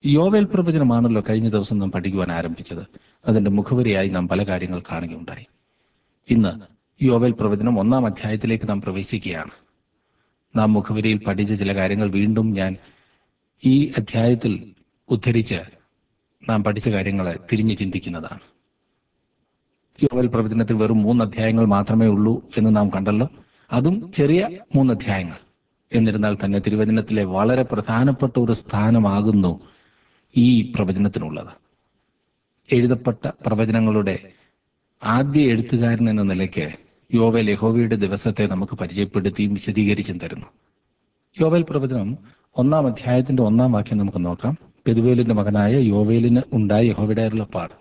യോവേൽ പ്രവചനമാണല്ലോ കഴിഞ്ഞ ദിവസം നാം പഠിക്കുവാൻ ആരംഭിച്ചത് അതിന്റെ മുഖവരിയായി നാം പല കാര്യങ്ങൾ കാണുകയുണ്ടായി ഇന്ന് യോവേൽ പ്രവചനം ഒന്നാം അധ്യായത്തിലേക്ക് നാം പ്രവേശിക്കുകയാണ് നാം മുഖവരിയിൽ പഠിച്ച ചില കാര്യങ്ങൾ വീണ്ടും ഞാൻ ഈ അധ്യായത്തിൽ ഉദ്ധരിച്ച് നാം പഠിച്ച കാര്യങ്ങളെ തിരിഞ്ഞു ചിന്തിക്കുന്നതാണ് യോവൽ പ്രവചനത്തിൽ വെറും മൂന്ന് അധ്യായങ്ങൾ മാത്രമേ ഉള്ളൂ എന്ന് നാം കണ്ടല്ലോ അതും ചെറിയ മൂന്ന് അധ്യായങ്ങൾ എന്നിരുന്നാൽ തന്നെ തിരുവചനത്തിലെ വളരെ പ്രധാനപ്പെട്ട ഒരു സ്ഥാനമാകുന്നു ഈ പ്രവചനത്തിനുള്ളത് എഴുതപ്പെട്ട പ്രവചനങ്ങളുടെ ആദ്യ എഴുത്തുകാരൻ എന്ന നിലയ്ക്ക് യോവേൽ യഹോവയുടെ ദിവസത്തെ നമുക്ക് പരിചയപ്പെടുത്തിയും വിശദീകരിച്ചും തരുന്നു യോവേൽ പ്രവചനം ഒന്നാം അധ്യായത്തിന്റെ ഒന്നാം വാക്യം നമുക്ക് നോക്കാം പെരുവേലിന്റെ മകനായ യോവേലിന് ഉണ്ടായ യഹോവയുടെ അരുളപ്പാട്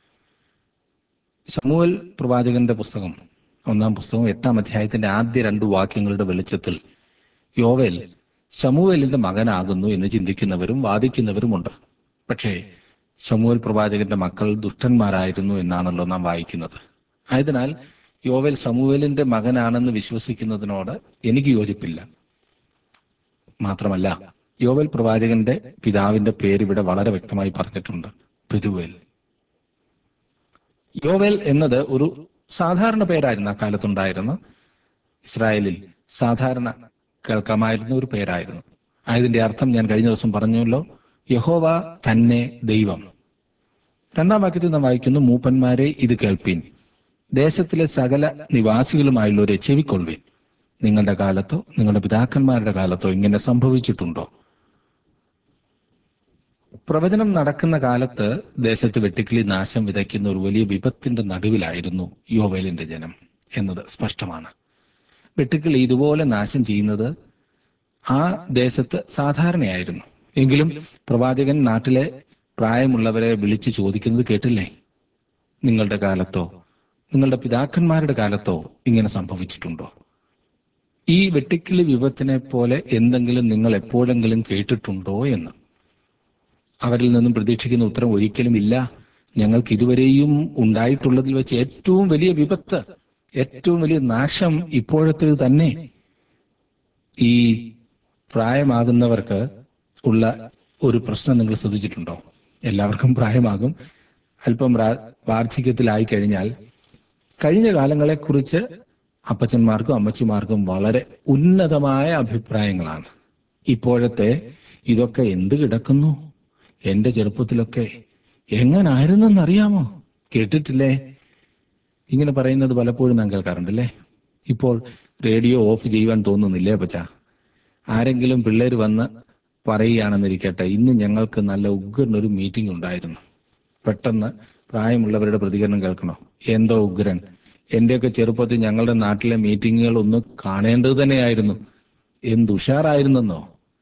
ശമുവൽ പ്രവാചകന്റെ പുസ്തകം ഒന്നാം പുസ്തകം എട്ടാം അധ്യായത്തിന്റെ ആദ്യ രണ്ട് വാക്യങ്ങളുടെ വെളിച്ചത്തിൽ യോവേൽ ശമുവേലിന്റെ മകനാകുന്നു എന്ന് ചിന്തിക്കുന്നവരും വാദിക്കുന്നവരുമുണ്ട് പക്ഷേ ശമുവേൽ പ്രവാചകന്റെ മക്കൾ ദുഷ്ടന്മാരായിരുന്നു എന്നാണല്ലോ നാം വായിക്കുന്നത് ആയതിനാൽ യോവേൽ ശമുവേലിന്റെ മകനാണെന്ന് വിശ്വസിക്കുന്നതിനോട് എനിക്ക് യോജിപ്പില്ല മാത്രമല്ല യോവേൽ പ്രവാചകന്റെ പിതാവിന്റെ പേര് ഇവിടെ വളരെ വ്യക്തമായി പറഞ്ഞിട്ടുണ്ട് പെരുവേൽ യോവേൽ എന്നത് ഒരു സാധാരണ പേരായിരുന്നു അക്കാലത്തുണ്ടായിരുന്ന ഇസ്രായേലിൽ സാധാരണ കേൾക്കാമായിരുന്ന ഒരു പേരായിരുന്നു അതിന്റെ അർത്ഥം ഞാൻ കഴിഞ്ഞ ദിവസം പറഞ്ഞല്ലോ യഹോവ തന്നെ ദൈവം രണ്ടാം വാക്യത്തിൽ നാം വായിക്കുന്നു മൂപ്പന്മാരെ ഇത് കേൾപ്പീൻ ദേശത്തിലെ സകല നിവാസികളുമായുള്ളവരെ ചെവിക്കൊള്ളുവിൻ നിങ്ങളുടെ കാലത്തോ നിങ്ങളുടെ പിതാക്കന്മാരുടെ കാലത്തോ ഇങ്ങനെ സംഭവിച്ചിട്ടുണ്ടോ പ്രവചനം നടക്കുന്ന കാലത്ത് ദേശത്ത് വെട്ടിക്കിളി നാശം വിതയ്ക്കുന്ന ഒരു വലിയ വിപത്തിന്റെ നടുവിലായിരുന്നു യോവേലിന്റെ ജനം എന്നത് സ്പഷ്ടമാണ് വെട്ടുക്കിളി ഇതുപോലെ നാശം ചെയ്യുന്നത് ആ ദേശത്ത് സാധാരണയായിരുന്നു എങ്കിലും പ്രവാചകൻ നാട്ടിലെ പ്രായമുള്ളവരെ വിളിച്ചു ചോദിക്കുന്നത് കേട്ടില്ലേ നിങ്ങളുടെ കാലത്തോ നിങ്ങളുടെ പിതാക്കന്മാരുടെ കാലത്തോ ഇങ്ങനെ സംഭവിച്ചിട്ടുണ്ടോ ഈ വെട്ടിക്കിളി വിപത്തിനെ പോലെ എന്തെങ്കിലും നിങ്ങൾ എപ്പോഴെങ്കിലും കേട്ടിട്ടുണ്ടോ എന്ന് അവരിൽ നിന്നും പ്രതീക്ഷിക്കുന്ന ഉത്തരം ഒരിക്കലും ഇല്ല ഞങ്ങൾക്ക് ഇതുവരെയും ഉണ്ടായിട്ടുള്ളതിൽ വെച്ച് ഏറ്റവും വലിയ വിപത്ത് ഏറ്റവും വലിയ നാശം ഇപ്പോഴത്തേത് തന്നെ ഈ പ്രായമാകുന്നവർക്ക് ഉള്ള ഒരു പ്രശ്നം നിങ്ങൾ ശ്രദ്ധിച്ചിട്ടുണ്ടോ എല്ലാവർക്കും പ്രായമാകും അല്പം പ്രാ- വാർദ്ധക്യത്തിലായി കഴിഞ്ഞാൽ കഴിഞ്ഞ കാലങ്ങളെക്കുറിച്ച് അപ്പച്ചന്മാർക്കും അമ്മച്ചിമാർക്കും വളരെ ഉന്നതമായ അഭിപ്രായങ്ങളാണ് ഇപ്പോഴത്തെ ഇതൊക്കെ എന്ത് കിടക്കുന്നു എന്റെ ചെറുപ്പത്തിലൊക്കെ എങ്ങനായിരുന്നെന്നറിയാമോ കേട്ടിട്ടില്ലേ ഇങ്ങനെ പറയുന്നത് പലപ്പോഴും ഞാൻ കേൾക്കാറുണ്ടല്ലേ ഇപ്പോൾ റേഡിയോ ഓഫ് ചെയ്യുവാൻ തോന്നുന്നില്ലേ പച്ച ആരെങ്കിലും പിള്ളേർ വന്ന് പറയുകയാണെന്നിരിക്കട്ടെ ഇന്ന് ഞങ്ങൾക്ക് നല്ല ഉഗ്രനൊരു മീറ്റിംഗ് ഉണ്ടായിരുന്നു പെട്ടെന്ന് പ്രായമുള്ളവരുടെ പ്രതികരണം കേൾക്കണോ എന്തോ ഉഗ്രൻ എന്റെയൊക്കെ ചെറുപ്പത്തിൽ ഞങ്ങളുടെ നാട്ടിലെ മീറ്റിങ്ങുകൾ ഒന്ന് കാണേണ്ടത് തന്നെയായിരുന്നു എന്തുഷാറായിരുന്നെന്നോ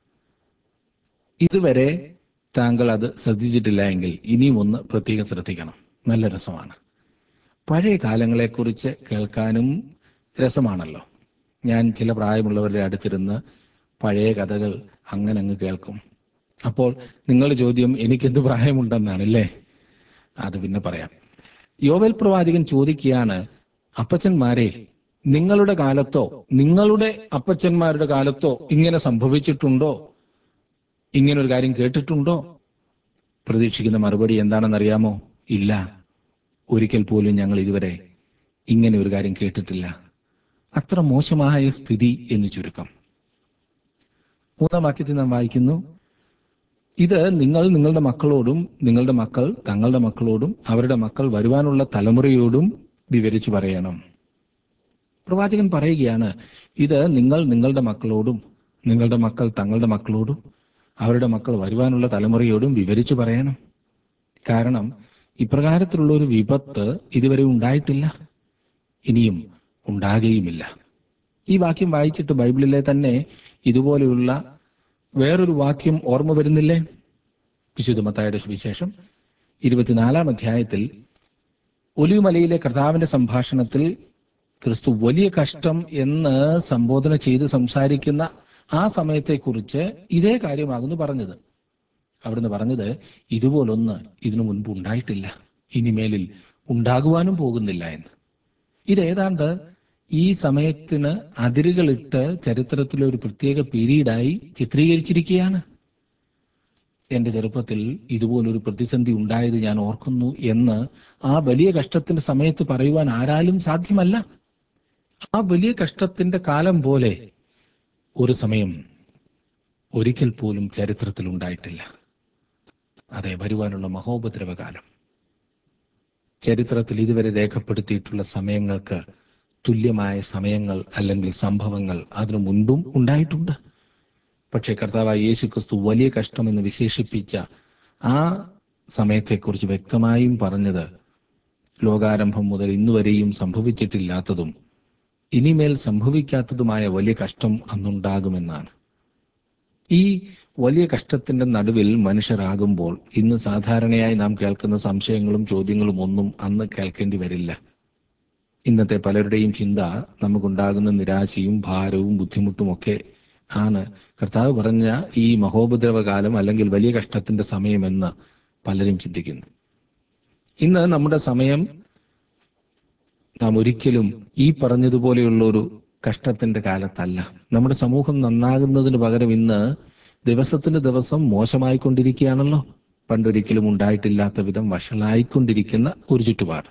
ഇതുവരെ താങ്കൾ അത് ശ്രദ്ധിച്ചിട്ടില്ല എങ്കിൽ ഇനിയും ഒന്ന് പ്രത്യേകം ശ്രദ്ധിക്കണം നല്ല രസമാണ് പഴയ കാലങ്ങളെക്കുറിച്ച് കേൾക്കാനും രസമാണല്ലോ ഞാൻ ചില പ്രായമുള്ളവരുടെ അടുത്തിരുന്ന് പഴയ കഥകൾ അങ്ങനെ അങ്ങ് കേൾക്കും അപ്പോൾ നിങ്ങളുടെ ചോദ്യം എനിക്കെന്ത് പ്രായമുണ്ടെന്നാണ് അല്ലേ അത് പിന്നെ പറയാം യോവൽ പ്രവാചകൻ ചോദിക്കുകയാണ് അപ്പച്ചന്മാരെ നിങ്ങളുടെ കാലത്തോ നിങ്ങളുടെ അപ്പച്ചന്മാരുടെ കാലത്തോ ഇങ്ങനെ സംഭവിച്ചിട്ടുണ്ടോ ഇങ്ങനെ ഒരു കാര്യം കേട്ടിട്ടുണ്ടോ പ്രതീക്ഷിക്കുന്ന മറുപടി എന്താണെന്നറിയാമോ ഇല്ല ഒരിക്കൽ പോലും ഞങ്ങൾ ഇതുവരെ ഇങ്ങനെ ഒരു കാര്യം കേട്ടിട്ടില്ല അത്ര മോശമായ സ്ഥിതി എന്ന് ചുരുക്കം മൂന്നാം വാക്യത്തിൽ നാം വായിക്കുന്നു ഇത് നിങ്ങൾ നിങ്ങളുടെ മക്കളോടും നിങ്ങളുടെ മക്കൾ തങ്ങളുടെ മക്കളോടും അവരുടെ മക്കൾ വരുവാനുള്ള തലമുറയോടും വിവരിച്ചു പറയണം പ്രവാചകൻ പറയുകയാണ് ഇത് നിങ്ങൾ നിങ്ങളുടെ മക്കളോടും നിങ്ങളുടെ മക്കൾ തങ്ങളുടെ മക്കളോടും അവരുടെ മക്കൾ വരുവാനുള്ള തലമുറയോടും വിവരിച്ചു പറയണം കാരണം ഇപ്രകാരത്തിലുള്ള ഒരു വിപത്ത് ഇതുവരെ ഉണ്ടായിട്ടില്ല ഇനിയും ഉണ്ടാകുകയുമില്ല ഈ വാക്യം വായിച്ചിട്ട് ബൈബിളിലെ തന്നെ ഇതുപോലെയുള്ള വേറൊരു വാക്യം ഓർമ്മ വരുന്നില്ലേ വിശുദ്ധ മത്തായുടെ സുവിശേഷം ഇരുപത്തിനാലാം അധ്യായത്തിൽ ഒലിവുമലയിലെ കർത്താവിന്റെ സംഭാഷണത്തിൽ ക്രിസ്തു വലിയ കഷ്ടം എന്ന് സംബോധന ചെയ്ത് സംസാരിക്കുന്ന ആ സമയത്തെക്കുറിച്ച് ഇതേ കാര്യമാകുന്നു പറഞ്ഞത് അവിടുന്ന് പറഞ്ഞത് ഇതുപോലൊന്ന് ഇതിനു മുൻപ് ഉണ്ടായിട്ടില്ല ഇനിമേലിൽ ഉണ്ടാകുവാനും പോകുന്നില്ല എന്ന് ഇതേതാണ്ട് ഈ സമയത്തിന് അതിരുകളിട്ട് ചരിത്രത്തിലെ ഒരു പ്രത്യേക പീരീഡായി ചിത്രീകരിച്ചിരിക്കുകയാണ് എന്റെ ചെറുപ്പത്തിൽ ഇതുപോലൊരു പ്രതിസന്ധി ഉണ്ടായത് ഞാൻ ഓർക്കുന്നു എന്ന് ആ വലിയ കഷ്ടത്തിന്റെ സമയത്ത് പറയുവാൻ ആരാലും സാധ്യമല്ല ആ വലിയ കഷ്ടത്തിന്റെ കാലം പോലെ ഒരു സമയം ഒരിക്കൽ പോലും ചരിത്രത്തിൽ ഉണ്ടായിട്ടില്ല അതെ വരുവാനുള്ള മഹോപദ്രവകാലം ചരിത്രത്തിൽ ഇതുവരെ രേഖപ്പെടുത്തിയിട്ടുള്ള സമയങ്ങൾക്ക് തുല്യമായ സമയങ്ങൾ അല്ലെങ്കിൽ സംഭവങ്ങൾ അതിനു മുൻപും ഉണ്ടായിട്ടുണ്ട് പക്ഷേ കർത്താവായ യേശു ക്രിസ്തു വലിയ കഷ്ടമെന്ന് വിശേഷിപ്പിച്ച ആ സമയത്തെക്കുറിച്ച് വ്യക്തമായും പറഞ്ഞത് ലോകാരംഭം മുതൽ ഇന്നുവരെയും സംഭവിച്ചിട്ടില്ലാത്തതും ഇനിമേൽ സംഭവിക്കാത്തതുമായ വലിയ കഷ്ടം അന്നുണ്ടാകുമെന്നാണ് ഈ വലിയ കഷ്ടത്തിന്റെ നടുവിൽ മനുഷ്യരാകുമ്പോൾ ഇന്ന് സാധാരണയായി നാം കേൾക്കുന്ന സംശയങ്ങളും ചോദ്യങ്ങളും ഒന്നും അന്ന് കേൾക്കേണ്ടി വരില്ല ഇന്നത്തെ പലരുടെയും ചിന്ത നമുക്കുണ്ടാകുന്ന നിരാശയും ഭാരവും ബുദ്ധിമുട്ടും ഒക്കെ ആണ് കർത്താവ് പറഞ്ഞ ഈ മഹോപദ്രവകാലം അല്ലെങ്കിൽ വലിയ കഷ്ടത്തിന്റെ സമയമെന്ന് പലരും ചിന്തിക്കുന്നു ഇന്ന് നമ്മുടെ സമയം നാം ഒരിക്കലും ഈ പറഞ്ഞതുപോലെയുള്ള ഒരു കഷ്ടത്തിന്റെ കാലത്തല്ല നമ്മുടെ സമൂഹം നന്നാകുന്നതിന് പകരം ഇന്ന് ദിവസത്തിന് ദിവസം മോശമായിക്കൊണ്ടിരിക്കുകയാണല്ലോ പണ്ടൊരിക്കലും ഉണ്ടായിട്ടില്ലാത്ത വിധം വഷളായിക്കൊണ്ടിരിക്കുന്ന ഒരു ചുറ്റുപാട്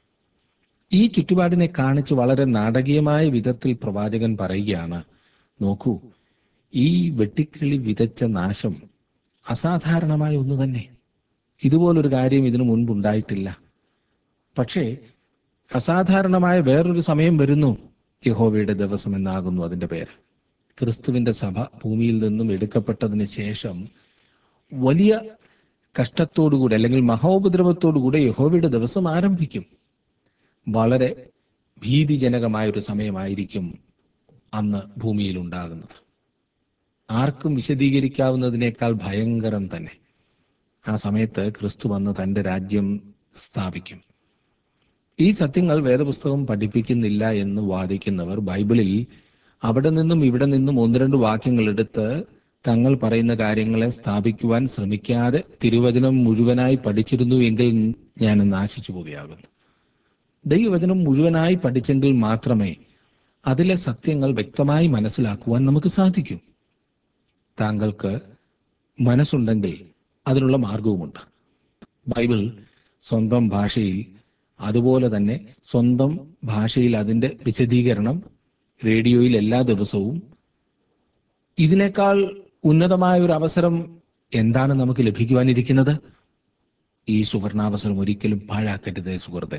ഈ ചുറ്റുപാടിനെ കാണിച്ച് വളരെ നാടകീയമായ വിധത്തിൽ പ്രവാചകൻ പറയുകയാണ് നോക്കൂ ഈ വെട്ടിക്കിളി വിതച്ച നാശം അസാധാരണമായ ഒന്ന് തന്നെ ഇതുപോലൊരു കാര്യം ഇതിനു മുൻപ് ഉണ്ടായിട്ടില്ല പക്ഷേ അസാധാരണമായ വേറൊരു സമയം വരുന്നു യഹോവയുടെ ദിവസം എന്നാകുന്നു അതിന്റെ പേര് ക്രിസ്തുവിന്റെ സഭ ഭൂമിയിൽ നിന്നും എടുക്കപ്പെട്ടതിന് ശേഷം വലിയ കഷ്ടത്തോടുകൂടി അല്ലെങ്കിൽ മഹോപദ്രവത്തോടുകൂടി യഹോവയുടെ ദിവസം ആരംഭിക്കും വളരെ ഭീതിജനകമായ ഒരു സമയമായിരിക്കും അന്ന് ഭൂമിയിൽ ഉണ്ടാകുന്നത് ആർക്കും വിശദീകരിക്കാവുന്നതിനേക്കാൾ ഭയങ്കരം തന്നെ ആ സമയത്ത് ക്രിസ്തു വന്ന് തന്റെ രാജ്യം സ്ഥാപിക്കും ഈ സത്യങ്ങൾ വേദപുസ്തകം പഠിപ്പിക്കുന്നില്ല എന്ന് വാദിക്കുന്നവർ ബൈബിളിൽ അവിടെ നിന്നും ഇവിടെ നിന്നും ഒന്ന് രണ്ട് വാക്യങ്ങൾ എടുത്ത് തങ്ങൾ പറയുന്ന കാര്യങ്ങളെ സ്ഥാപിക്കുവാൻ ശ്രമിക്കാതെ തിരുവചനം മുഴുവനായി പഠിച്ചിരുന്നു എങ്കിൽ ഞാൻ നാശിച്ചു പോവുകയാകുന്നു ദൈവവചനം മുഴുവനായി പഠിച്ചെങ്കിൽ മാത്രമേ അതിലെ സത്യങ്ങൾ വ്യക്തമായി മനസ്സിലാക്കുവാൻ നമുക്ക് സാധിക്കൂ താങ്കൾക്ക് മനസ്സുണ്ടെങ്കിൽ അതിനുള്ള മാർഗവുമുണ്ട് ബൈബിൾ സ്വന്തം ഭാഷയിൽ അതുപോലെ തന്നെ സ്വന്തം ഭാഷയിൽ അതിന്റെ വിശദീകരണം റേഡിയോയിൽ എല്ലാ ദിവസവും ഇതിനേക്കാൾ ഉന്നതമായ ഒരു അവസരം എന്താണ് നമുക്ക് ലഭിക്കുവാനിരിക്കുന്നത് ഈ സുവർണാവസരം ഒരിക്കലും പാഴാക്കരുത് സുഹൃത്തെ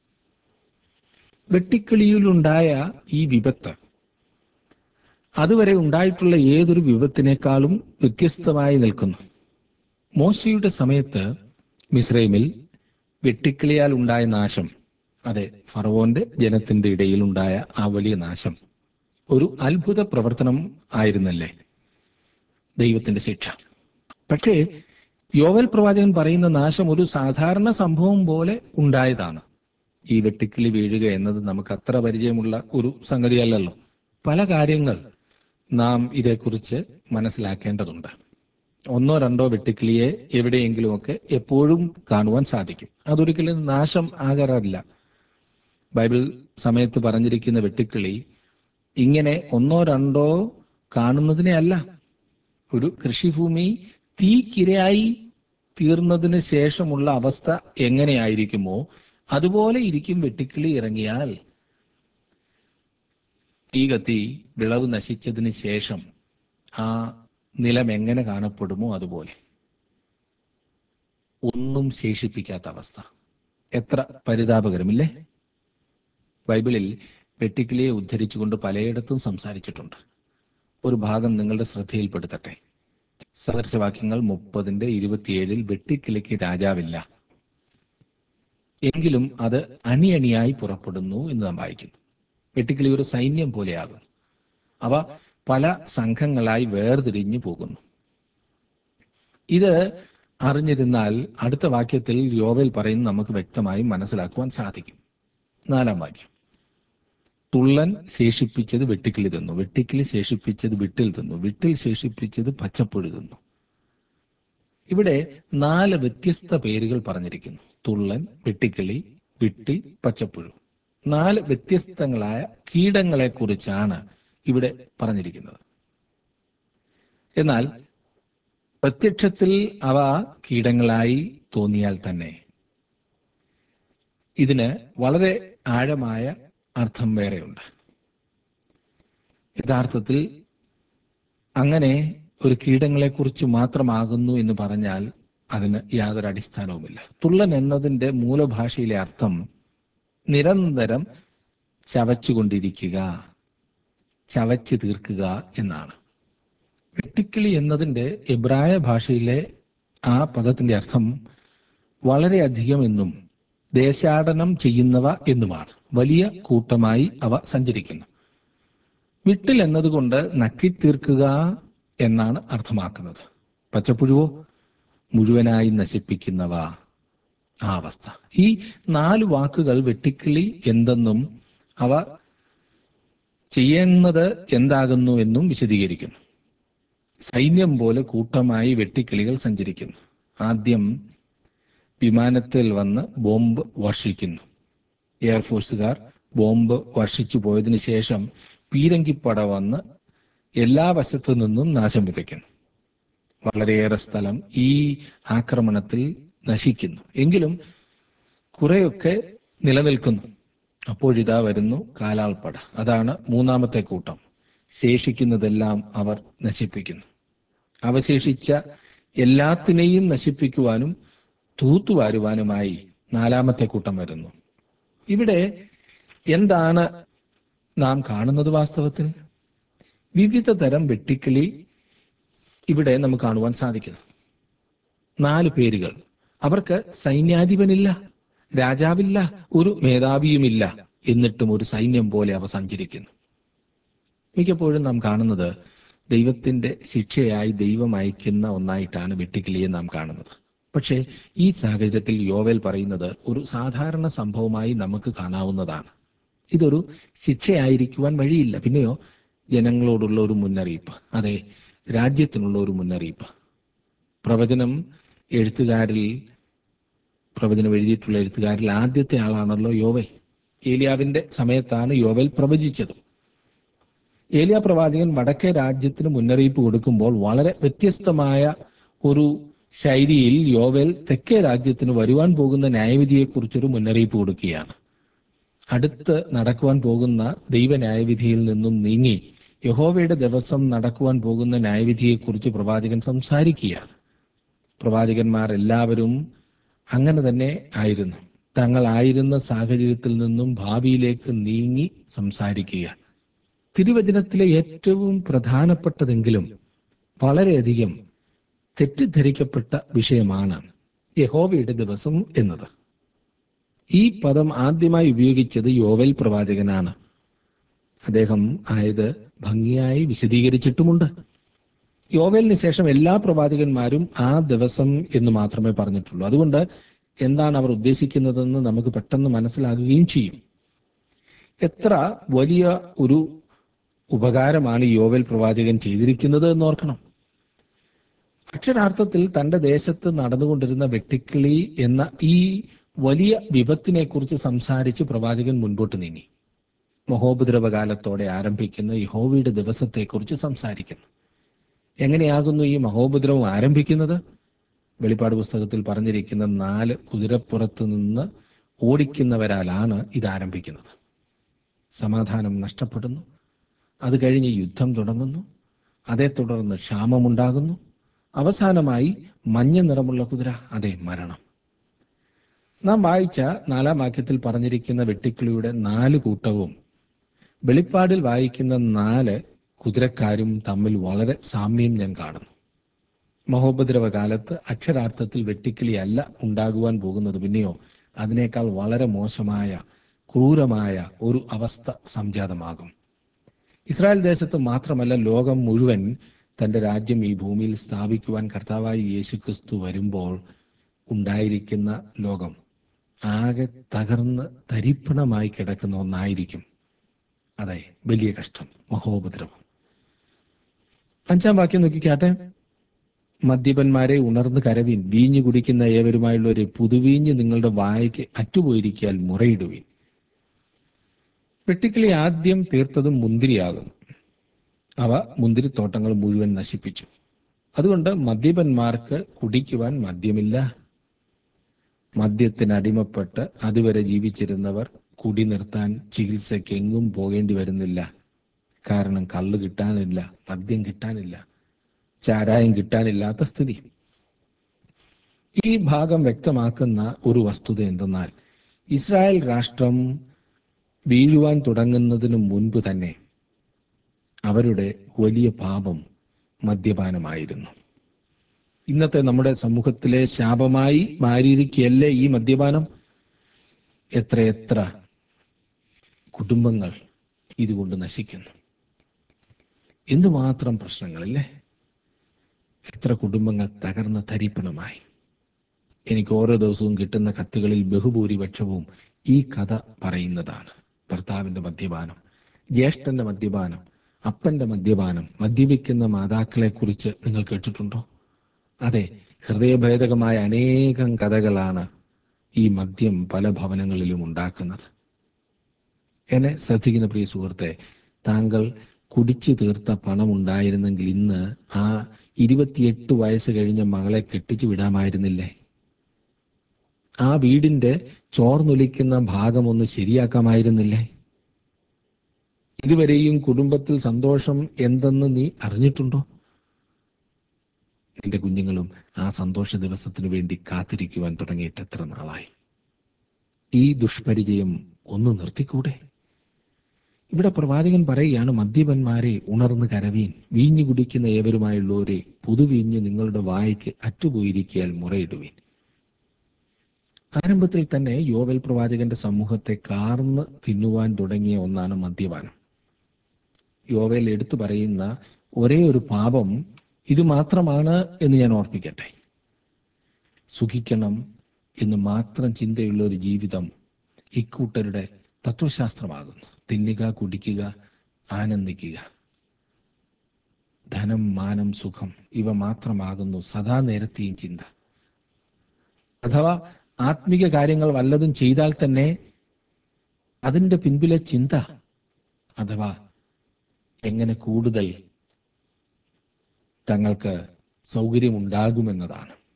വെട്ടിക്കിളിയിലുണ്ടായ ഈ വിപത്ത് അതുവരെ ഉണ്ടായിട്ടുള്ള ഏതൊരു വിപത്തിനേക്കാളും വ്യത്യസ്തമായി നിൽക്കുന്നു മോശയുടെ സമയത്ത് മിസ്രൈമിൽ വെട്ടിക്കിളിയാൽ ഉണ്ടായ നാശം അതെ ഫറവോന്റെ ജനത്തിന്റെ ഇടയിൽ ഉണ്ടായ ആ വലിയ നാശം ഒരു അത്ഭുത പ്രവർത്തനം ആയിരുന്നല്ലേ ദൈവത്തിന്റെ ശിക്ഷ പക്ഷേ യോവൽ പ്രവാചകൻ പറയുന്ന നാശം ഒരു സാധാരണ സംഭവം പോലെ ഉണ്ടായതാണ് ഈ വെട്ടിക്കിളി വീഴുക എന്നത് നമുക്ക് അത്ര പരിചയമുള്ള ഒരു സംഗതിയല്ലല്ലോ പല കാര്യങ്ങൾ നാം ഇതേക്കുറിച്ച് മനസ്സിലാക്കേണ്ടതുണ്ട് ഒന്നോ രണ്ടോ വെട്ടുക്കിളിയെ എവിടെയെങ്കിലുമൊക്കെ എപ്പോഴും കാണുവാൻ സാധിക്കും അതൊരിക്കലും നാശം ആകാറില്ല ബൈബിൾ സമയത്ത് പറഞ്ഞിരിക്കുന്ന വെട്ടുക്കിളി ഇങ്ങനെ ഒന്നോ രണ്ടോ കാണുന്നതിനെ അല്ല ഒരു കൃഷിഭൂമി തീക്കിരയായി തീർന്നതിന് ശേഷമുള്ള അവസ്ഥ എങ്ങനെയായിരിക്കുമോ അതുപോലെ ഇരിക്കും വെട്ടിക്കിളി ഇറങ്ങിയാൽ തീ കത്തി വിളവ് നശിച്ചതിന് ശേഷം ആ നിലം എങ്ങനെ കാണപ്പെടുമോ അതുപോലെ ഒന്നും ശേഷിപ്പിക്കാത്ത അവസ്ഥ എത്ര പരിതാപകരമില്ലേ ബൈബിളിൽ വെട്ടിക്കിളിയെ ഉദ്ധരിച്ചുകൊണ്ട് പലയിടത്തും സംസാരിച്ചിട്ടുണ്ട് ഒരു ഭാഗം നിങ്ങളുടെ ശ്രദ്ധയിൽപ്പെടുത്തട്ടെ സദൃശവാക്യങ്ങൾ മുപ്പതിന്റെ ഇരുപത്തിയേഴിൽ വെട്ടിക്കിളിക്ക് രാജാവില്ല എങ്കിലും അത് അണിയണിയായി പുറപ്പെടുന്നു എന്ന് നാം വായിക്കുന്നു വെട്ടിക്കിളി ഒരു സൈന്യം പോലെയാകും അവ പല സംഘങ്ങളായി വേർതിരിഞ്ഞു പോകുന്നു ഇത് അറിഞ്ഞിരുന്നാൽ അടുത്ത വാക്യത്തിൽ യോവൽ പറയുന്നത് നമുക്ക് വ്യക്തമായി മനസ്സിലാക്കുവാൻ സാധിക്കും നാലാം വാക്യം തുള്ളൻ ശേഷിപ്പിച്ചത് വെട്ടിക്കിളി തിന്നു വെട്ടിക്കിളി ശേഷിപ്പിച്ചത് വിട്ടിൽ തിന്നു വിട്ടിൽ ശേഷിപ്പിച്ചത് പച്ചപ്പുഴു തിന്നു ഇവിടെ നാല് വ്യത്യസ്ത പേരുകൾ പറഞ്ഞിരിക്കുന്നു തുള്ളൻ വെട്ടിക്കിളി വിട്ടിൽ പച്ചപ്പുഴു നാല് വ്യത്യസ്തങ്ങളായ കീടങ്ങളെ കുറിച്ചാണ് ഇവിടെ പറഞ്ഞിരിക്കുന്നത് എന്നാൽ പ്രത്യക്ഷത്തിൽ അവ കീടങ്ങളായി തോന്നിയാൽ തന്നെ ഇതിന് വളരെ ആഴമായ അർത്ഥം വേറെയുണ്ട് യഥാർത്ഥത്തിൽ അങ്ങനെ ഒരു കീടങ്ങളെക്കുറിച്ച് മാത്രമാകുന്നു എന്ന് പറഞ്ഞാൽ അതിന് യാതൊരു അടിസ്ഥാനവുമില്ല തുള്ളൻ എന്നതിന്റെ മൂലഭാഷയിലെ അർത്ഥം നിരന്തരം ചവച്ചുകൊണ്ടിരിക്കുക ചവച്ച് തീർക്കുക എന്നാണ് വെട്ടിക്കിളി എന്നതിന്റെ എബ്രായ ഭാഷയിലെ ആ പദത്തിന്റെ അർത്ഥം വളരെയധികം എന്നും ദേശാടനം ചെയ്യുന്നവ എന്നുമാണ് വലിയ കൂട്ടമായി അവ സഞ്ചരിക്കുന്നു വിട്ടിൽ എന്നതുകൊണ്ട് നക്കിത്തീർക്കുക എന്നാണ് അർത്ഥമാക്കുന്നത് പച്ചപ്പുഴുവോ മുഴുവനായി നശിപ്പിക്കുന്നവ ആ അവസ്ഥ ഈ നാല് വാക്കുകൾ വെട്ടിക്കിളി എന്തെന്നും അവ ചെയ്യുന്നത് എന്താകുന്നു എന്നും വിശദീകരിക്കുന്നു സൈന്യം പോലെ കൂട്ടമായി വെട്ടിക്കിളികൾ സഞ്ചരിക്കുന്നു ആദ്യം വിമാനത്തിൽ വന്ന് ബോംബ് വർഷിക്കുന്നു എയർഫോഴ്സുകാർ ബോംബ് വർഷിച്ചു പോയതിനു ശേഷം പീരങ്കിപ്പട വന്ന് എല്ലാ വശത്തു നിന്നും നാശം വിതയ്ക്കുന്നു വളരെയേറെ സ്ഥലം ഈ ആക്രമണത്തിൽ നശിക്കുന്നു എങ്കിലും കുറെയൊക്കെ നിലനിൽക്കുന്നു അപ്പോഴിതാ വരുന്നു കാലാൾപ്പട അതാണ് മൂന്നാമത്തെ കൂട്ടം ശേഷിക്കുന്നതെല്ലാം അവർ നശിപ്പിക്കുന്നു അവശേഷിച്ച എല്ലാത്തിനെയും നശിപ്പിക്കുവാനും തൂത്തുവാരുവാനുമായി നാലാമത്തെ കൂട്ടം വരുന്നു ഇവിടെ എന്താണ് നാം കാണുന്നത് വാസ്തവത്തിൽ വിവിധ തരം വെട്ടിക്കിളി ഇവിടെ നമുക്ക് കാണുവാൻ സാധിക്കുന്നു നാല് പേരുകൾ അവർക്ക് സൈന്യാധിപനില്ല രാജാവില്ല ഒരു മേധാവിയുമില്ല എന്നിട്ടും ഒരു സൈന്യം പോലെ അവ സഞ്ചരിക്കുന്നു മിക്കപ്പോഴും നാം കാണുന്നത് ദൈവത്തിന്റെ ശിക്ഷയായി ദൈവം അയക്കുന്ന ഒന്നായിട്ടാണ് വെട്ടിക്കിളിയെ നാം കാണുന്നത് പക്ഷേ ഈ സാഹചര്യത്തിൽ യോവേൽ പറയുന്നത് ഒരു സാധാരണ സംഭവമായി നമുക്ക് കാണാവുന്നതാണ് ഇതൊരു ശിക്ഷയായിരിക്കുവാൻ വഴിയില്ല പിന്നെയോ ജനങ്ങളോടുള്ള ഒരു മുന്നറിയിപ്പ് അതെ രാജ്യത്തിനുള്ള ഒരു മുന്നറിയിപ്പ് പ്രവചനം എഴുത്തുകാരിൽ പ്രവചനം എഴുതിയിട്ടുള്ള എഴുത്തുകാരിൽ ആദ്യത്തെ ആളാണല്ലോ യോവൽ ഏലിയാവിന്റെ സമയത്താണ് യോവൽ പ്രവചിച്ചത് ഏലിയ പ്രവാചകൻ വടക്കേ രാജ്യത്തിന് മുന്നറിയിപ്പ് കൊടുക്കുമ്പോൾ വളരെ വ്യത്യസ്തമായ ഒരു ശൈലിയിൽ യോവൽ തെക്കേ രാജ്യത്തിന് വരുവാൻ പോകുന്ന ന്യായവിധിയെക്കുറിച്ചൊരു മുന്നറിയിപ്പ് കൊടുക്കുകയാണ് അടുത്ത് നടക്കുവാൻ പോകുന്ന ദൈവ ന്യായവിധിയിൽ നിന്നും നീങ്ങി യഹോവയുടെ ദിവസം നടക്കുവാൻ പോകുന്ന ന്യായവിധിയെക്കുറിച്ച് പ്രവാചകൻ സംസാരിക്കുകയാണ് പ്രവാചകന്മാർ എല്ലാവരും അങ്ങനെ തന്നെ ആയിരുന്നു തങ്ങളായിരുന്ന സാഹചര്യത്തിൽ നിന്നും ഭാവിയിലേക്ക് നീങ്ങി സംസാരിക്കുക തിരുവചനത്തിലെ ഏറ്റവും പ്രധാനപ്പെട്ടതെങ്കിലും വളരെയധികം തെറ്റിദ്ധരിക്കപ്പെട്ട വിഷയമാണ് യഹോവയുടെ ദിവസം എന്നത് ഈ പദം ആദ്യമായി ഉപയോഗിച്ചത് യോവൽ പ്രവാചകനാണ് അദ്ദേഹം ആയത് ഭംഗിയായി വിശദീകരിച്ചിട്ടുമുണ്ട് യോവലിന് ശേഷം എല്ലാ പ്രവാചകന്മാരും ആ ദിവസം എന്ന് മാത്രമേ പറഞ്ഞിട്ടുള്ളൂ അതുകൊണ്ട് എന്താണ് അവർ ഉദ്ദേശിക്കുന്നതെന്ന് നമുക്ക് പെട്ടെന്ന് മനസ്സിലാകുകയും ചെയ്യും എത്ര വലിയ ഒരു ഉപകാരമാണ് ഈ യോവൽ പ്രവാചകൻ ചെയ്തിരിക്കുന്നത് എന്ന് ഓർക്കണം അക്ഷരാർത്ഥത്തിൽ തന്റെ ദേശത്ത് നടന്നുകൊണ്ടിരുന്ന വെട്ടിക്കിളി എന്ന ഈ വലിയ വിപത്തിനെ കുറിച്ച് സംസാരിച്ച് പ്രവാചകൻ മുൻപോട്ട് നീങ്ങി മഹോപദ്രവകാലത്തോടെ ആരംഭിക്കുന്ന യഹോവയുടെ ദിവസത്തെക്കുറിച്ച് സംസാരിക്കുന്നു എങ്ങനെയാകുന്നു ഈ മഹോപദ്രവം ആരംഭിക്കുന്നത് വെളിപ്പാട് പുസ്തകത്തിൽ പറഞ്ഞിരിക്കുന്ന നാല് കുതിരപ്പുറത്ത് നിന്ന് ഓടിക്കുന്നവരാലാണ് ഇത് ആരംഭിക്കുന്നത് സമാധാനം നഷ്ടപ്പെടുന്നു അത് കഴിഞ്ഞ് യുദ്ധം തുടങ്ങുന്നു അതേ തുടർന്ന് ക്ഷാമമുണ്ടാകുന്നു അവസാനമായി മഞ്ഞ നിറമുള്ള കുതിര അതേ മരണം നാം വായിച്ച നാലാം വാക്യത്തിൽ പറഞ്ഞിരിക്കുന്ന വെട്ടിക്കിളിയുടെ നാല് കൂട്ടവും വെളിപ്പാടിൽ വായിക്കുന്ന നാല് കുതിരക്കാരും തമ്മിൽ വളരെ സാമ്യം ഞാൻ കാണുന്നു മഹോപദ്രവ കാലത്ത് അക്ഷരാർത്ഥത്തിൽ വെട്ടിക്കിളി അല്ല ഉണ്ടാകുവാൻ പോകുന്നത് പിന്നെയോ അതിനേക്കാൾ വളരെ മോശമായ ക്രൂരമായ ഒരു അവസ്ഥ സംജാതമാകും ഇസ്രായേൽ ദേശത്ത് മാത്രമല്ല ലോകം മുഴുവൻ തന്റെ രാജ്യം ഈ ഭൂമിയിൽ സ്ഥാപിക്കുവാൻ കർത്താവായി യേശുക്രിസ്തു വരുമ്പോൾ ഉണ്ടായിരിക്കുന്ന ലോകം ആകെ തകർന്ന് തരിപ്പണമായി കിടക്കുന്ന ഒന്നായിരിക്കും അതെ വലിയ കഷ്ടം മഹോപദ്രവം അഞ്ചാം വാക്യം നോക്കിക്കാട്ടെ മദ്യപന്മാരെ ഉണർന്ന് കരവീൻ വീഞ്ഞു കുടിക്കുന്ന ഏവരുമായുള്ള ഒരു പുതുവീഞ്ഞ് നിങ്ങളുടെ വായ്ക്ക് അറ്റുപോയിരിക്കാൽ മുറയിടുവീൻ വെട്ടിക്കിളി ആദ്യം തീർത്തതും മുന്തിരിയാകുന്നു അവ മുന്തിരിത്തോട്ടങ്ങൾ മുഴുവൻ നശിപ്പിച്ചു അതുകൊണ്ട് മദ്യപന്മാർക്ക് കുടിക്കുവാൻ മദ്യമില്ല മദ്യത്തിന് അടിമപ്പെട്ട് അതുവരെ ജീവിച്ചിരുന്നവർ കുടി നിർത്താൻ ചികിത്സയ്ക്ക് എങ്ങും പോകേണ്ടി വരുന്നില്ല കാരണം കള്ള് കിട്ടാനില്ല മദ്യം കിട്ടാനില്ല ചാരായം കിട്ടാനില്ലാത്ത സ്ഥിതി ഈ ഭാഗം വ്യക്തമാക്കുന്ന ഒരു വസ്തുത എന്തെന്നാൽ ഇസ്രായേൽ രാഷ്ട്രം വീഴുവാൻ തുടങ്ങുന്നതിന് മുൻപ് തന്നെ അവരുടെ വലിയ പാപം മദ്യപാനമായിരുന്നു ഇന്നത്തെ നമ്മുടെ സമൂഹത്തിലെ ശാപമായി മാറിയിരിക്കുകയല്ലേ ഈ മദ്യപാനം എത്രയെത്ര കുടുംബങ്ങൾ ഇതുകൊണ്ട് നശിക്കുന്നു എന്തുമാത്രം പ്രശ്നങ്ങളല്ലേ എത്ര കുടുംബങ്ങൾ തകർന്ന തരിപ്പണമായി എനിക്ക് ഓരോ ദിവസവും കിട്ടുന്ന കത്തുകളിൽ ബഹുഭൂരിപക്ഷവും ഈ കഥ പറയുന്നതാണ് ഭർത്താവിന്റെ മദ്യപാനം ജ്യേഷ്ഠന്റെ മദ്യപാനം അപ്പന്റെ മദ്യപാനം മദ്യപിക്കുന്ന മാതാക്കളെ കുറിച്ച് നിങ്ങൾ കേട്ടിട്ടുണ്ടോ അതെ ഹൃദയഭേദകമായ അനേകം കഥകളാണ് ഈ മദ്യം പല ഭവനങ്ങളിലും ഉണ്ടാക്കുന്നത് എന്നെ ശ്രദ്ധിക്കുന്ന പ്രിയ സുഹൃത്തെ താങ്കൾ കുടിച്ചു തീർത്ത പണം ഉണ്ടായിരുന്നെങ്കിൽ ഇന്ന് ആ ഇരുപത്തിയെട്ട് വയസ്സ് കഴിഞ്ഞ മകളെ കെട്ടിച്ചു വിടാമായിരുന്നില്ലേ ആ വീടിന്റെ ചോർന്നൊലിക്കുന്ന ഭാഗം ഒന്ന് ശരിയാക്കാമായിരുന്നില്ലേ ഇതുവരെയും കുടുംബത്തിൽ സന്തോഷം എന്തെന്ന് നീ അറിഞ്ഞിട്ടുണ്ടോ നിന്റെ കുഞ്ഞുങ്ങളും ആ സന്തോഷ ദിവസത്തിനു വേണ്ടി കാത്തിരിക്കുവാൻ തുടങ്ങിയിട്ട് എത്ര നാളായി ഈ ദുഷ്പരിചയം ഒന്ന് നിർത്തിക്കൂടെ ഇവിടെ പ്രവാചകൻ പറയുകയാണ് മദ്യപന്മാരെ ഉണർന്ന് കരവീൻ വീഞ്ഞു കുടിക്കുന്ന ഏവരുമായുള്ളവരെ പുതുവീഞ്ഞ് നിങ്ങളുടെ വായ്ക്ക് അറ്റുപോയിരിക്കിയാൽ മുറയിടുവീൻ ആരംഭത്തിൽ തന്നെ യോവൽ പ്രവാചകന്റെ സമൂഹത്തെ കാർന്ന് തിന്നുവാൻ തുടങ്ങിയ ഒന്നാണ് മദ്യപാനം യോവൽ എടുത്തു പറയുന്ന ഒരേ ഒരു പാപം ഇത് മാത്രമാണ് എന്ന് ഞാൻ ഓർപ്പിക്കട്ടെ സുഖിക്കണം എന്ന് മാത്രം ചിന്തയുള്ള ഒരു ജീവിതം ഇക്കൂട്ടരുടെ തത്വശാസ്ത്രമാകുന്നു തിന്നുക കുടിക്കുക ആനന്ദിക്കുക ധനം മാനം സുഖം ഇവ മാത്രമാകുന്നു സദാ നേരത്തെയും ചിന്ത അഥവാ ആത്മിക കാര്യങ്ങൾ വല്ലതും ചെയ്താൽ തന്നെ അതിന്റെ പിൻപിലെ ചിന്ത അഥവാ എങ്ങനെ കൂടുതൽ തങ്ങൾക്ക് സൗകര്യമുണ്ടാകുമെന്നതാണ്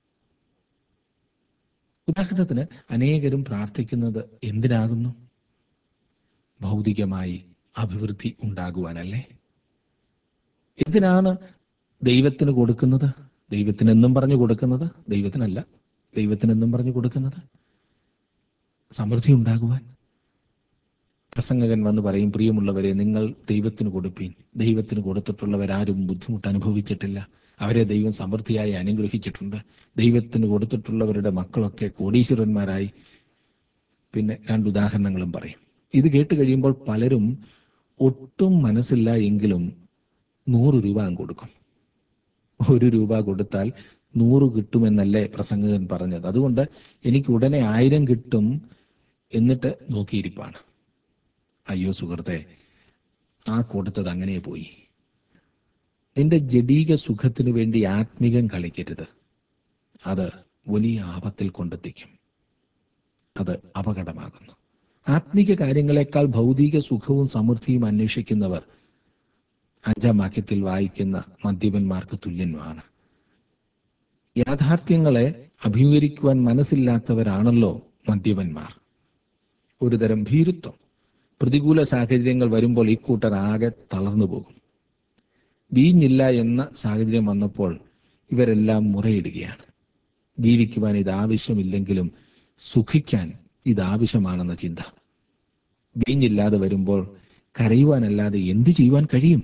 ഉദാഹരണത്തിന് അനേകരും പ്രാർത്ഥിക്കുന്നത് എന്തിനാകുന്നു ഭൗതികമായി അഭിവൃദ്ധി ഉണ്ടാകുവാനല്ലേ എന്തിനാണ് ദൈവത്തിന് കൊടുക്കുന്നത് ദൈവത്തിനെന്നും പറഞ്ഞു കൊടുക്കുന്നത് ദൈവത്തിനല്ല ദൈവത്തിനെന്നും പറഞ്ഞു കൊടുക്കുന്നത് സമൃദ്ധി ഉണ്ടാകുവാൻ പ്രസംഗകൻ വന്ന് പറയും പ്രിയമുള്ളവരെ നിങ്ങൾ ദൈവത്തിന് കൊടുപ്പീൻ ദൈവത്തിന് കൊടുത്തിട്ടുള്ളവരാരും ബുദ്ധിമുട്ട് അനുഭവിച്ചിട്ടില്ല അവരെ ദൈവം സമൃദ്ധിയായി അനുഗ്രഹിച്ചിട്ടുണ്ട് ദൈവത്തിന് കൊടുത്തിട്ടുള്ളവരുടെ മക്കളൊക്കെ കോടീശ്വരന്മാരായി പിന്നെ രണ്ട് ഉദാഹരണങ്ങളും പറയും ഇത് കേട്ട് കഴിയുമ്പോൾ പലരും ഒട്ടും മനസ്സില്ല എങ്കിലും നൂറ് രൂപ അങ്ങ് കൊടുക്കും ഒരു രൂപ കൊടുത്താൽ നൂറ് കിട്ടുമെന്നല്ലേ പ്രസംഗകൻ പറഞ്ഞത് അതുകൊണ്ട് എനിക്ക് ഉടനെ ആയിരം കിട്ടും എന്നിട്ട് നോക്കിയിരിപ്പാണ് അയ്യോ സുഹൃത്തെ ആ കൊടുത്തത് അങ്ങനെ പോയി നിന്റെ ജഡീക സുഖത്തിനു വേണ്ടി ആത്മികം കളിക്കരുത് അത് വലിയ ആപത്തിൽ കൊണ്ടെത്തിക്കും അത് അപകടമാകുന്നു ആത്മിക കാര്യങ്ങളെക്കാൾ ഭൗതിക സുഖവും സമൃദ്ധിയും അന്വേഷിക്കുന്നവർ അഞ്ചാം വാക്യത്തിൽ വായിക്കുന്ന മദ്യപന്മാർക്ക് തുല്യനുമാണ് യാഥാർത്ഥ്യങ്ങളെ അഭിമുഖീകരിക്കുവാൻ മനസ്സില്ലാത്തവരാണല്ലോ മദ്യപന്മാർ ഒരുതരം ഭീരുത്വം പ്രതികൂല സാഹചര്യങ്ങൾ വരുമ്പോൾ ഇക്കൂട്ടർ ആകെ തളർന്നു പോകും വീഞ്ഞില്ല എന്ന സാഹചര്യം വന്നപ്പോൾ ഇവരെല്ലാം മുറയിടുകയാണ് ജീവിക്കുവാൻ ഇത് ആവശ്യമില്ലെങ്കിലും സുഖിക്കാൻ ഇത് ആവശ്യമാണെന്ന ചിന്ത വീഞ്ഞില്ലാതെ വരുമ്പോൾ കരയുവാനല്ലാതെ എന്തു ചെയ്യുവാൻ കഴിയും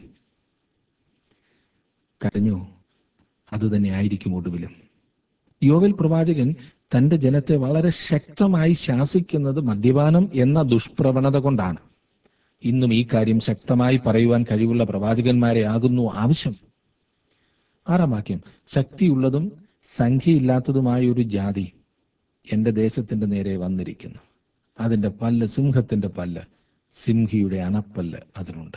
കരഞ്ഞു അതുതന്നെ ആയിരിക്കും ഒടുവിലും യോവൽ പ്രവാചകൻ തന്റെ ജനത്തെ വളരെ ശക്തമായി ശാസിക്കുന്നത് മദ്യപാനം എന്ന ദുഷ്പ്രവണത കൊണ്ടാണ് ഇന്നും ഈ കാര്യം ശക്തമായി പറയുവാൻ കഴിവുള്ള പ്രവാചകന്മാരെ ആകുന്നു ആവശ്യം ആറാം വാക്യം ശക്തിയുള്ളതും സംഖ്യയില്ലാത്തതുമായ ഒരു ജാതി എന്റെ ദേശത്തിന്റെ നേരെ വന്നിരിക്കുന്നു അതിന്റെ പല്ല് സിംഹത്തിന്റെ പല്ല് സിംഹിയുടെ അണപ്പല്ല് അതിനുണ്ട്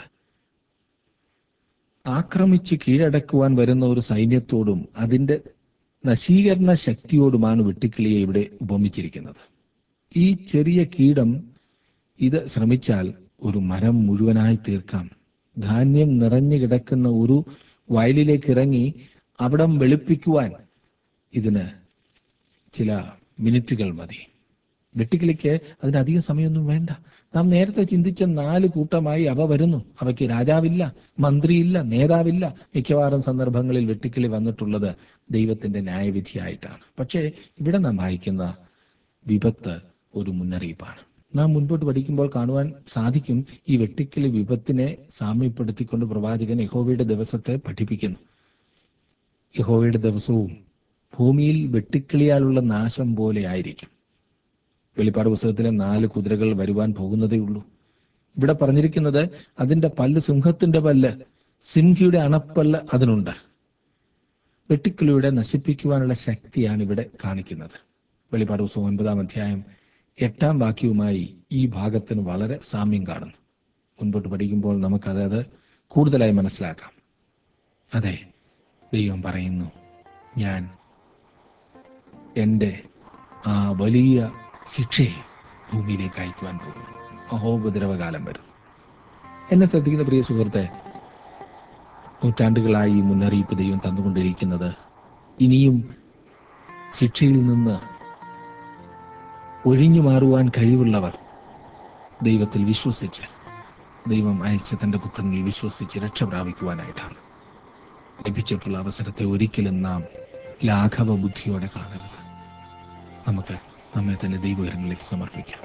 ആക്രമിച്ച് കീഴടക്കുവാൻ വരുന്ന ഒരു സൈന്യത്തോടും അതിന്റെ നശീകരണ ശക്തിയോടുമാണ് വെട്ടുക്കിളിയെ ഇവിടെ ഉപമിച്ചിരിക്കുന്നത് ഈ ചെറിയ കീടം ഇത് ശ്രമിച്ചാൽ ഒരു മരം മുഴുവനായി തീർക്കാം ധാന്യം നിറഞ്ഞു കിടക്കുന്ന ഒരു വയലിലേക്ക് ഇറങ്ങി അവിടം വെളുപ്പിക്കുവാൻ ഇതിന് ചില മിനിറ്റുകൾ മതി വെട്ടിക്കിളിക്ക് അതിനധികം സമയമൊന്നും വേണ്ട നാം നേരത്തെ ചിന്തിച്ച നാല് കൂട്ടമായി അവ വരുന്നു അവയ്ക്ക് രാജാവില്ല മന്ത്രിയില്ല നേതാവില്ല മിക്കവാറും സന്ദർഭങ്ങളിൽ വെട്ടിക്കിളി വന്നിട്ടുള്ളത് ദൈവത്തിന്റെ ന്യായവിധിയായിട്ടാണ് പക്ഷേ ഇവിടെ നാം വായിക്കുന്ന വിപത്ത് ഒരു മുന്നറിയിപ്പാണ് നാം മുൻപോട്ട് പഠിക്കുമ്പോൾ കാണുവാൻ സാധിക്കും ഈ വെട്ടിക്കിളി വിപത്തിനെ സാമ്യപ്പെടുത്തിക്കൊണ്ട് പ്രവാചകൻ യഹോവയുടെ ദിവസത്തെ പഠിപ്പിക്കുന്നു യഹോവയുടെ ദിവസവും ഭൂമിയിൽ വെട്ടിക്കിളിയാലുള്ള നാശം പോലെ ആയിരിക്കും വെളിപ്പാട് പുസ്തകത്തിലെ നാല് കുതിരകൾ വരുവാൻ പോകുന്നതേ ഉള്ളൂ ഇവിടെ പറഞ്ഞിരിക്കുന്നത് അതിന്റെ പല്ല് സിംഹത്തിന്റെ പല്ല് സിംഹിയുടെ അണപ്പല്ല് അതിനുണ്ട് വെട്ടിക്കിളിയുടെ നശിപ്പിക്കുവാനുള്ള ശക്തിയാണ് ഇവിടെ കാണിക്കുന്നത് വെളിപ്പാട് പുസ്തകം ഒൻപതാം അധ്യായം എട്ടാം വാക്യവുമായി ഈ ഭാഗത്തിന് വളരെ സാമ്യം കാണുന്നു മുൻപോട്ട് പഠിക്കുമ്പോൾ നമുക്കത് കൂടുതലായി മനസ്സിലാക്കാം അതെ ദൈവം പറയുന്നു ഞാൻ എൻ്റെ ആ വലിയ ശിക്ഷയെ ഭൂമിയിലേക്ക് അയക്കുവാൻ പോകുന്നു അഹോപദ്രവകാലം വരുന്നു എന്നെ ശ്രദ്ധിക്കുന്ന പ്രിയ സുഹൃത്തെ നൂറ്റാണ്ടുകളായി ഈ മുന്നറിയിപ്പ് ദൈവം തന്നുകൊണ്ടിരിക്കുന്നത് ഇനിയും ശിക്ഷയിൽ നിന്ന് ഒഴിഞ്ഞു മാറുവാൻ കഴിവുള്ളവർ ദൈവത്തിൽ വിശ്വസിച്ച് ദൈവം അയച്ച തന്റെ പുത്രനിൽ വിശ്വസിച്ച് രക്ഷ പ്രാപിക്കുവാനായിട്ടാണ് ലഭിച്ചിട്ടുള്ള അവസരത്തെ ഒരിക്കലും നാം ലാഘവ ബുദ്ധിയോടെ കാണരുത് നമുക്ക് നമ്മെ തന്നെ ദൈവകരങ്ങളിലേക്ക് സമർപ്പിക്കാം